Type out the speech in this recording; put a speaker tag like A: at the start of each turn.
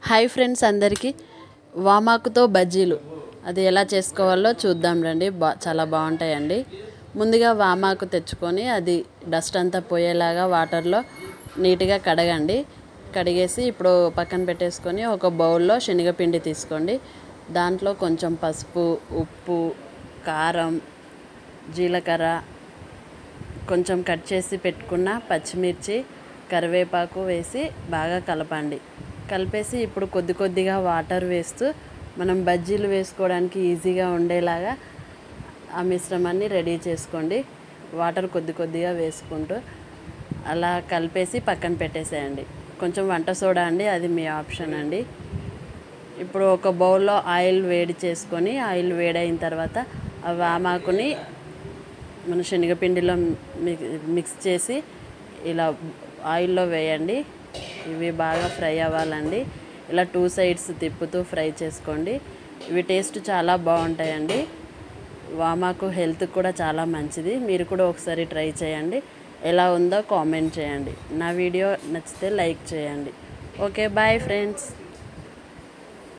A: hi friends అందరికీ వామాకుతో బజ్జీలు అది ఎలా చేసుకోవాలో చూద్దాం రండి బా చాలా బాగుంటాయండి ముందుగా వామాకు తెచ్చుకొని అది డస్ట్ అంతా పోయేలాగా వాటర్లో నీట్గా కడగండి కడిగేసి ఇప్పుడు పక్కన పెట్టేసుకొని ఒక బౌల్లో శనగపిండి తీసుకోండి దాంట్లో కొంచెం పసుపు ఉప్పు కారం జీలకర్ర కొంచెం కట్ చేసి పెట్టుకున్న పచ్చిమిర్చి కరివేపాకు వేసి బాగా కలపండి కలిపేసి ఇప్పుడు కొద్ది కొద్దిగా వాటర్ వేస్తూ మనం బజ్జీలు వేసుకోవడానికి ఈజీగా ఉండేలాగా ఆ మిశ్రమాన్ని రెడీ చేసుకోండి వాటర్ కొద్ది కొద్దిగా వేసుకుంటూ అలా కలిపేసి పక్కన పెట్టేసేయండి కొంచెం వంట సోడా అండి అది మీ ఆప్షన్ అండి ఇప్పుడు ఒక బౌల్లో ఆయిల్ వేడి చేసుకొని ఆయిల్ వేడైన తర్వాత ఆ వామాకుని మన శనగపిండిలో మిక్ మిక్స్ చేసి ఇలా ఆయిల్లో వేయండి ఇవి బాగా ఫ్రై అవ్వాలండి ఇలా టూ సైడ్స్ తిప్పుతూ ఫ్రై చేసుకోండి ఇవి టేస్ట్ చాలా బాగుంటాయండి వామాకు హెల్త్ కూడా చాలా మంచిది మీరు కూడా ఒకసారి ట్రై చేయండి ఎలా ఉందో కామెంట్ చేయండి నా వీడియో నచ్చితే లైక్ చేయండి ఓకే బాయ్ ఫ్రెండ్స్